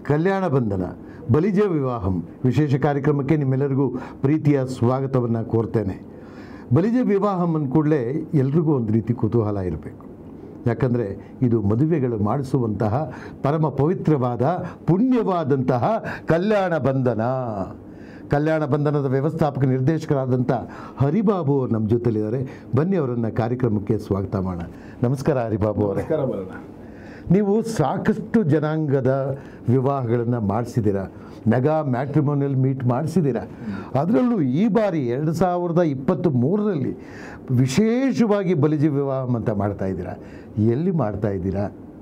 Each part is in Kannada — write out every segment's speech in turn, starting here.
ಕಲ್ಯಾಣ ಬಂಧನ ಬಲಿಜ ವಿವಾಹಂ ವಿಶೇಷ ಕಾರ್ಯಕ್ರಮಕ್ಕೆ ನಿಮ್ಮೆಲ್ಲರಿಗೂ ಪ್ರೀತಿಯ ಸ್ವಾಗತವನ್ನು ಕೋರ್ತೇನೆ ಬಲಿಜ ವಿವಾಹಂ ಅಂದ ಕೂಡಲೇ ಎಲ್ರಿಗೂ ಒಂದು ರೀತಿ ಕುತೂಹಲ ಇರಬೇಕು ಯಾಕಂದರೆ ಇದು ಮದುವೆಗಳು ಮಾಡಿಸುವಂತಹ ಪರಮ ಪವಿತ್ರವಾದ ಪುಣ್ಯವಾದಂತಹ ಕಲ್ಯಾಣ ಬಂಧನ ಕಲ್ಯಾಣ ಬಂಧನದ ವ್ಯವಸ್ಥಾಪಕ ನಿರ್ದೇಶಕರಾದಂಥ ಹರಿಬಾಬು ಅವರು ನಮ್ಮ ಜೊತೆಲಿದ್ದಾರೆ ಬನ್ನಿ ಅವರನ್ನು ಕಾರ್ಯಕ್ರಮಕ್ಕೆ ಸ್ವಾಗತ ಮಾಡೋಣ ನಮಸ್ಕಾರ ಹರಿಬಾಬು ಅವರೇ ನಮಸ್ಕಾರ ಬರೋಣ ನೀವು ಸಾಕಷ್ಟು ಜನಾಂಗದ ವಿವಾಹಗಳನ್ನು ಮಾಡಿಸಿದ್ದೀರ ಮೆಗಾ ಮ್ಯಾಟ್ರಿಮೋನಿಯಲ್ ಮೀಟ್ ಮಾಡಿಸಿದ್ದೀರ ಅದರಲ್ಲೂ ಈ ಬಾರಿ ಎರಡು ಸಾವಿರದ ಇಪ್ಪತ್ತ್ ಮೂರರಲ್ಲಿ ವಿಶೇಷವಾಗಿ ಬಲಿಜಿ ವಿವಾಹ ಅಂತ ಮಾಡ್ತಾ ಇದ್ದೀರಾ ಎಲ್ಲಿ ಮಾಡ್ತಾ ಇದ್ದೀರಾ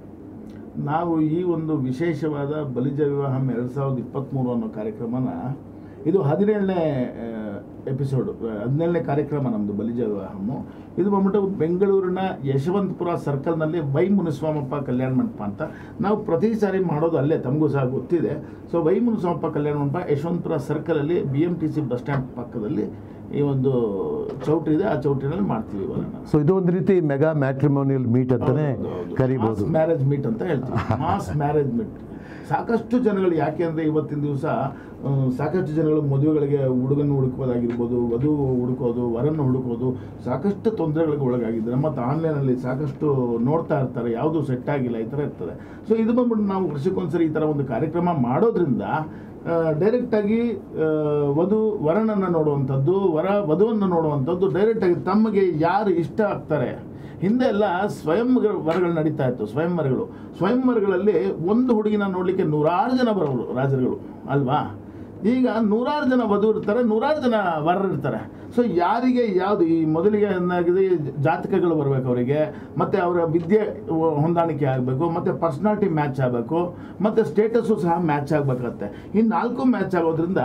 ನಾವು ಈ ಒಂದು ವಿಶೇಷವಾದ ಬಲಿಜ ವಿವಾಹಂ ಎರಡು ಸಾವಿರದ ಇಪ್ಪತ್ತ್ಮೂರು ಅನ್ನೋ ಕಾರ್ಯಕ್ರಮನ ಇದು ಹದಿನೇಳನೇ ಎಪಿಸೋಡ್ ಹದಿನೇಳನೇ ಕಾರ್ಯಕ್ರಮ ನಮ್ಮದು ಬಲಿಜ ವಿವಾಹಮ್ಮು ಇದು ಬಂದ್ಬಿಟ್ಟು ಬೆಂಗಳೂರಿನ ಯಶವಂತಪುರ ಸರ್ಕಲ್ನಲ್ಲಿ ವೈ ಮುನಿಸ್ವಾಮಪ್ಪ ಕಲ್ಯಾಣ ಮಂಟಪ ಅಂತ ನಾವು ಪ್ರತಿ ಸಾರಿ ಮಾಡೋದು ಅಲ್ಲೇ ತಮಗೂ ಸಹ ಗೊತ್ತಿದೆ ಸೊ ವೈ ಮುನಿಸ್ವಾಮಪ್ಪ ಕಲ್ಯಾಣ ಮಂಟಪ ಯಶವಂತಪುರ ಸರ್ಕಲಲ್ಲಿ B M T C bus stand ಪಕ್ಕದಲ್ಲಿ ಈ ಒಂದು ಚೌಟ್ರಿ ಇದೆ ಆ ಚೌಟ್ರಿನಲ್ಲಿ ಮಾಡ್ತೀವಿ ಇವಾಗ ನಾವು ಸೊ ಇದು ಒಂದು ರೀತಿ ಮೆಗಾ ಮ್ಯಾಟ್ರಿಮೋನಿಯಲ್ ಮೀಟ್ ಅಂತಲೇ ಕರಿಬೋದು ಮ್ಯಾರೇಜ್ ಮೀಟ್ ಅಂತ ಹೇಳ್ತೀವಿ ಮಾಸ್ ಮ್ಯಾರೇಜ್ ಮೀಟ್ ಸಾಕಷ್ಟು ಜನಗಳು ಯಾಕೆ ಅಂದರೆ ಇವತ್ತಿನ ದಿವಸ ಸಾಕಷ್ಟು ಜನಗಳು ಮದುವೆಗಳಿಗೆ ಹುಡುಗನ ಹುಡುಕೋದಾಗಿರ್ಬೋದು ವಧು ಹುಡುಕೋದು ವರನ್ನು ಹುಡುಕೋದು ಸಾಕಷ್ಟು ತೊಂದರೆಗಳಿಗೆ ಒಳಗಾಗಿದ್ದಾರೆ ಮತ್ತು ಆನ್ಲೈನಲ್ಲಿ ಸಾಕಷ್ಟು ನೋಡ್ತಾ ಇರ್ತಾರೆ ಯಾವುದು ಸೆಟ್ ಆಗಿಲ್ಲ ಈ ಥರ ಇರ್ತದೆ ಸೊ ಇದು ಬಂದ್ಬಿಟ್ಟು ನಾವು ವರ್ಷಕ್ಕೊಂದ್ಸರಿ ಈ ಥರ ಒಂದು ಕಾರ್ಯಕ್ರಮ ಮಾಡೋದ್ರಿಂದ ಡೈರೆಕ್ಟಾಗಿ ವಧು ವರನನ್ನು ನೋಡುವಂಥದ್ದು ವರ ವಧುವನ್ನು ನೋಡುವಂಥದ್ದು ಡೈರೆಕ್ಟಾಗಿ ತಮಗೆ ಯಾರು ಇಷ್ಟ ಆಗ್ತಾರೆ ಹಿಂದೆ ಎಲ್ಲ ಸ್ವಯಂವರ ವರಗಳು ನಡೀತಾ ಇತ್ತು ಸ್ವಯಂವರಗಳು ಸ್ವಯಂವರಗಳಲ್ಲಿ ಒಂದು ಹುಡುಗಿನ ನೋಡಲಿಕ್ಕೆ ನೂರಾರು ಜನ ಬರೋರು ರಾಜರುಗಳು ಅಲ್ವಾ ಈಗ ನೂರಾರು ಜನ ವಧು ಇರ್ತಾರೆ ನೂರಾರು ಜನ ವರರು ಇರ್ತಾರೆ ಸೊ ಯಾರಿಗೆ ಯಾವುದು ಈ ಮೊದಲಿಗೆ ಏನಾಗಿದೆ ಜಾತಕಗಳು ಬರಬೇಕು ಅವರಿಗೆ ಮತ್ತು ಅವರ ವಿದ್ಯೆ ಹೊಂದಾಣಿಕೆ ಆಗಬೇಕು ಮತ್ತು ಪರ್ಸ್ನಾಲಿಟಿ ಮ್ಯಾಚ್ ಆಗಬೇಕು ಮತ್ತು ಸ್ಟೇಟಸ್ಸು ಸಹ ಮ್ಯಾಚ್ ಆಗಬೇಕಾಗತ್ತೆ ಈ ನಾಲ್ಕು ಮ್ಯಾಚ್ ಆಗೋದ್ರಿಂದ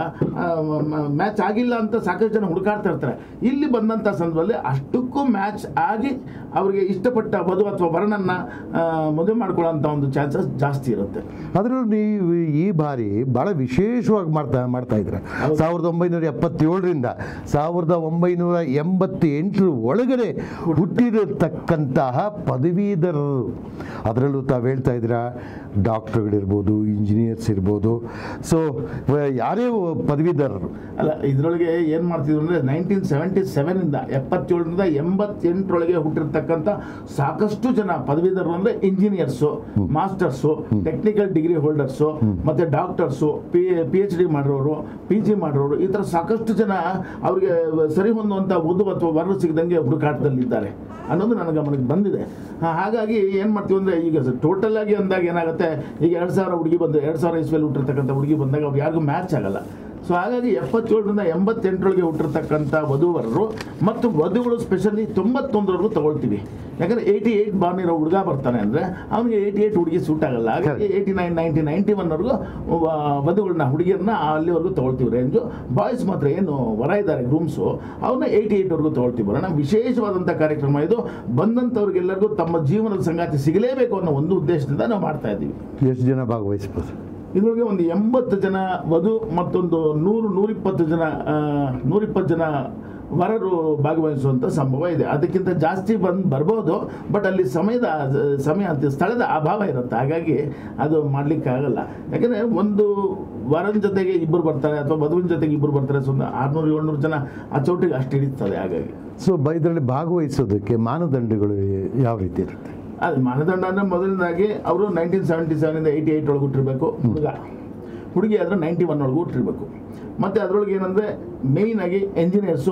ಮ್ಯಾಚ್ ಆಗಿಲ್ಲ ಅಂತ ಸಾಕಷ್ಟು ಜನ ಹುಡುಕಾಡ್ತಾ ಇರ್ತಾರೆ ಇಲ್ಲಿ ಬಂದಂಥ ಸಂದರ್ಭದಲ್ಲಿ ಅಷ್ಟಕ್ಕೂ ಮ್ಯಾಚ್ ಆಗಿ ಅವರಿಗೆ ಇಷ್ಟಪಟ್ಟ ವಧು ಅಥವಾ ವರನನ್ನು ಮದುವೆ ಮಾಡ್ಕೊಳ್ಳೋಂಥ ಒಂದು ಚಾನ್ಸಸ್ ಜಾಸ್ತಿ ಇರುತ್ತೆ ಅದರಲ್ಲೂ ನೀವು ಈ ಬಾರಿ ಭಾಳ ವಿಶೇಷವಾಗಿ ಮಾಡ್ತಾ ಮಾಡ್ತಾ ಇದ್ದೀರ ಸಾವಿರದ ಒಂಬೈನೂರ ಎಪ್ಪತ್ತೇಳರಿಂದ ಸಾವಿರದ ಒಂಬೈನೂರ ಎಂಬತ್ತೆಂಟರ ಒಳಗಡೆ ಹುಟ್ಟಿರತಕ್ಕಂತಹ ಪದವೀಧರರು ಅದರಲ್ಲೂ ತಾವು ಹೇಳ್ತಾ ಇದ್ದೀರಾ ಡಾಕ್ಟ್ರುಗಳಿರ್ಬೋದು ಇಂಜಿನಿಯರ್ಸ್ ಇರ್ಬೋದು ಸೊ ಯಾರೇ ಪದವೀಧರರು ಅಲ್ಲ ಇದರೊಳಗೆ ಏನು ಮಾಡ್ತಿದ್ರು ಅಂದರೆ ನೈನ್ಟೀನ್ ಸೆವೆಂಟಿ ಸೆವೆನಿಂದ ಎಪ್ಪತ್ತೇಳರಿಂದ ಎಂಬತ್ತೆಂಟರೊಳಗೆ ಹುಟ್ಟಿರ್ತಕ್ಕಂಥ ಸಾಕಷ್ಟು ಜನ ಪದವೀಧರರು ಅಂದರೆ engineers masters technical degree holders ಮತ್ತು doctors P P H D ಮಾಡಿರೋರು ಪಿ ಜಿ ಮಾಡಿರೋರು ಈ ಥರ ಸಾಕಷ್ಟು ಜನ ಅವರಿಗೆ ಸರಿ ಹೊಂದುವಂಥ ವಧು ಅಥವಾ ವರರು ಸಿಗದಂಗೆ ಹುಡುಕಾಟದಲ್ಲಿದ್ದಾರೆ ಅನ್ನೋದು ನನ್ನ ಗಮನಕ್ಕೆ ಬಂದಿದೆ ಹಾ, ಹಾಗಾಗಿ ಏನು ಮಾಡ್ತೀವಿ ಅಂದರೆ ಈಗ ಟೋಟಲ್ ಆಗಿ ಅಂದಾಗ ಏನಾಗುತ್ತೆ ಈಗ ಎರಡು ಸಾವಿರ ಹುಡುಗಿ ಬಂದು ಎರಡು ಸಾವಿರ ಇಸ್ವಿಯಲ್ಲಿ ಹುಟ್ಟಿರ್ತಕ್ಕಂಥ ಹುಡುಗಿ ಬಂದಾಗ ಅವ್ರು ಯಾರಿಗೂ ಮ್ಯಾಚ್ ಆಗಲ್ಲ ಸೊ ಹಾಗಾಗಿ ಎಪ್ಪತ್ತೇಳರಿಂದ ಎಂಬತ್ತೆಂಟರೊಳಗೆ ಹುಟ್ಟಿರ್ತಕ್ಕಂಥ ವಧುವರರು ಮತ್ತು ವಧುಗಳು ಸ್ಪೆಷಲಿ ತೊಂಬತ್ತೊಂದರವರೆಗೂ ತಗೊಳ್ತೀವಿ ಯಾಕಂದರೆ ಏಯ್ಟಿ ಏಯ್ಟ್ ಬಾರ್ನ್ ಇರೋ ಹುಡುಗ ಬರ್ತಾನೆ ಅಂದರೆ ಅವನಿಗೆ ಏಯ್ಟಿ ಏಯ್ಟ್ ಹುಡುಗಿ ಸೂಟ್ ಆಗಲ್ಲ ಹಾಗಾಗಿ ಏಯ್ಟಿ ನೈನ್ ನೈಂಟಿ ನೈಂಟಿ ಒನ್ವರೆಗೂ ವಧುಗಳನ್ನ ಹುಡುಗಿಯರನ್ನ ಅಲ್ಲಿವರೆಗೂ ತಗೊಳ್ತೀವಿ ರೇಂಜು ಬಾಯ್ಸ್ ಮಾತ್ರ ಏನು ವರ ಇದ್ದಾರೆ ರೂಮ್ಸು ಅವ್ರನ್ನ ಏಯ್ಟಿ ಏಯ್ಟ್ವರೆಗೂ ತಗೊಳ್ತೀವಿ ಬರೋಣ ವಿಶೇಷವಾದಂಥ ಕಾರ್ಯಕ್ರಮ ಇದು ಬಂದಂಥವ್ರಿಗೆಲ್ಲರಿಗೂ ತಮ್ಮ ಜೀವನದ ಸಂಗಾತಿ ಸಿಗಲೇಬೇಕು ಅನ್ನೋ ಒಂದು ಉದ್ದೇಶದಿಂದ ನಾವು ಮಾಡ್ತಾ ಇದ್ದೀವಿ ಎಷ್ಟು ಜನ ಭಾಗವಹಿಸ್ಬೋದು ಇದ್ರೊಳಗೆ ಒಂದು ಎಂಬತ್ತು ಜನ ವಧು ಮತ್ತೊಂದು ನೂರು ನೂರಿಪ್ಪತ್ತು ಜನ ಆ, ನೂರಿಪ್ಪತ್ತು ಜನ ವರರು ಭಾಗವಹಿಸುವಂಥ ಸಂಭವ ಇದೆ ಅದಕ್ಕಿಂತ ಜಾಸ್ತಿ ಬಂದು ಬರ್ಬೋದು ಬಟ್ ಅಲ್ಲಿ ಸಮಯದ ಸಮಯ ಅಂತ ಸ್ಥಳದ ಅಭಾವ ಇರುತ್ತೆ ಹಾಗಾಗಿ ಅದು ಮಾಡಲಿಕ್ಕಾಗಲ್ಲ ಯಾಕಂದರೆ ಒಂದು ವರನ ಜೊತೆಗೆ ಇಬ್ಬರು ಬರ್ತಾರೆ ಅಥವಾ ವಧುವಿನ ಜೊತೆಗೆ ಇಬ್ಬರು ಬರ್ತಾರೆ ಸೊ ಒಂದು ಆರುನೂರು ಏಳ್ನೂರು ಜನ ಆ ಚೌಟಿಗೆ ಅಷ್ಟು ಹಿಡಿತದೆ ಹಾಗಾಗಿ ಸೊ ಬ ಇದರಲ್ಲಿ ಭಾಗವಹಿಸೋದಕ್ಕೆ ಮಾನದಂಡಗಳು ಯಾವ ರೀತಿ ಇರುತ್ತೆ ಅದು ಮಾನದಂಡ ಅಂದರೆ ಮೊದಲನೇದಾಗಿ ಅವರು ನೈನ್ಟೀನ್ ಸೆವೆಂಟಿ ಸೆವೆನಿಂದ ಏಯ್ಟಿ ಏಯ್ಟ್ ಒಳಗೆ ಹುಟ್ಟಿರ್ಬೇಕು ಹುಡುಗ ಹುಡುಗಿ ಆದರೆ ನೈಂಟಿ ಒನ್ ಒಳಗೆ ಹುಟ್ಟಿರ್ಬೇಕು ಮತ್ತು ಅದರೊಳಗೆ ಏನಂದರೆ ಮೇಯ್ನಾಗಿ ಎಂಜಿನಿಯರ್ಸು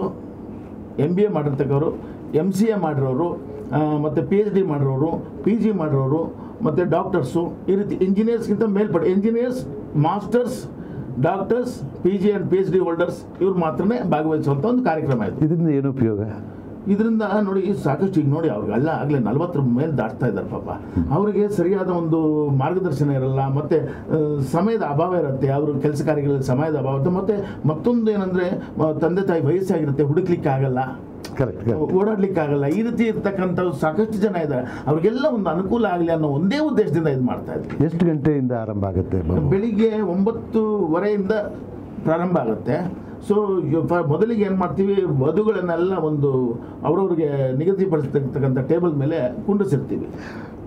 ಎಮ್ ಬಿ ಎ ಮಾಡಿರ್ತಕ್ಕವರು ಎಮ್ ಸಿ ಎ ಮಾಡಿರೋರು ಮತ್ತು ಪಿ ಎಚ್ ಡಿ ಮಾಡಿರೋರು ಪಿ ಜಿ ಮಾಡಿರೋರು ಮತ್ತು ಡಾಕ್ಟರ್ಸು ಈ ರೀತಿ ಇಂಜಿನಿಯರ್ಸ್ಗಿಂತ ಮೇಲ್ಪಟ್ಟು engineers masters doctors P G and P H D holders ಇವ್ರು ಮಾತ್ರನೇ ಭಾಗವಹಿಸುವಂಥ ಒಂದು ಕಾರ್ಯಕ್ರಮ ಇದು ಇದರಿಂದ ಏನು ಉಪಯೋಗ ಇದರಿಂದ ನೋಡಿ ಸಾಕಷ್ಟು ಈಗ ನೋಡಿ ಅವ್ರಿಗೆ ಅಲ್ಲ ಆಗಲೇ ನಲವತ್ತರ ಮೇಲೆ ದಾಟ್ತಾ ಇದ್ದಾರೆ ಪಾಪ ಅವರಿಗೆ ಸರಿಯಾದ ಒಂದು ಮಾರ್ಗದರ್ಶನ ಇರಲ್ಲ ಮತ್ತು ಆ, ಸಮಯದ ಅಭಾವ ಇರುತ್ತೆ ಅವರು ಕೆಲಸ ಕಾರ್ಯಗಳಲ್ಲಿ ಸಮಯದ ಅಭಾವ ಇರುತ್ತೆ ಮತ್ತು ಮತ್ತೊಂದು ಏನಂದರೆ ತಂದೆ ತಾಯಿ ವಯಸ್ಸಾಗಿರುತ್ತೆ ಹುಡುಕ್ಲಿಕ್ಕೆ ಆಗಲ್ಲ ಕರೆಕ್ಟ್ ಕರೆಕ್ಟ್ ಓಡಾಡ್ಲಿಕ್ಕೆ ಆಗಲ್ಲ ಈ ರೀತಿ ಇರ್ತಕ್ಕಂಥ ಸಾಕಷ್ಟು ಜನ ಇದ್ದಾರೆ ಅವ್ರಿಗೆಲ್ಲ ಒಂದು ಅನುಕೂಲ ಆಗಲಿ ಅನ್ನೋ ಒಂದೇ ಉದ್ದೇಶದಿಂದ ಇದು ಮಾಡ್ತಾ ಇದ್ವಿ ಎಷ್ಟು ಗಂಟೆಯಿಂದ ಆರಂಭ ಆಗುತ್ತೆ ಬಾಬು? ಬೆಳಿಗ್ಗೆ ಒಂಬತ್ತುವರೆಯಿಂದ ಪ್ರಾರಂಭ ಆಗುತ್ತೆ ಸೊ ಮೊದಲಿಗೆ ಏನು ಮಾಡ್ತೀವಿ ವಧುಗಳನ್ನೆಲ್ಲ ಒಂದು ಅವರವ್ರಿಗೆ ನಿಗದಿಪಡಿಸಿರ್ತಕ್ಕಂಥ ಟೇಬಲ್ ಮೇಲೆ ಕುಂಡಿಸಿರ್ತೀವಿ